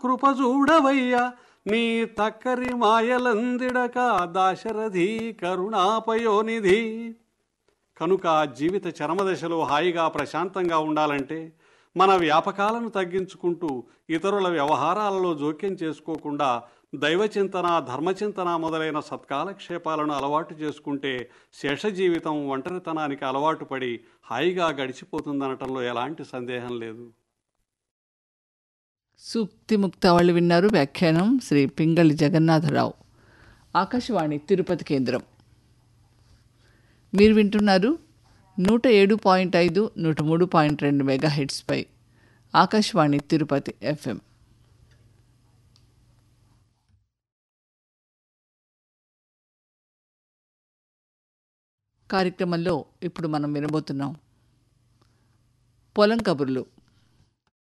కృపజూడవయ్యా నీ తక్కరి మాయలందిడక దాశరథి కరుణాపయోనిధి కనుక జీవిత చరమదశలో హాయిగా ప్రశాంతంగా ఉండాలంటే మన వ్యాపకాలను తగ్గించుకుంటూ ఇతరుల వ్యవహారాలలో జోక్యం చేసుకోకుండా దైవచింతన ధర్మచింతన మొదలైన సత్కాలక్షేపాలను అలవాటు చేసుకుంటే శేష జీవితం ఒంటరితనానికి అలవాటు పడి హాయిగా గడిచిపోతుందనటంలో ఎలాంటి సందేహం లేదు సూక్తి ముక్తావళి విన్నారు వ్యాఖ్యానం శ్రీ పింగళి జగన్నాథరావు ఆకాశవాణి తిరుపతి కేంద్రం మీరు వింటున్నారు నూట ఏడు పాయింట్ ఐదు నూట మూడు పాయింట్ రెండు మెగా హెడ్స్పై ఆకాశవాణి తిరుపతి ఎఫ్ఎం కార్యక్రమంలో ఇప్పుడు మనం వినబోతున్నాం పొలం కబుర్లు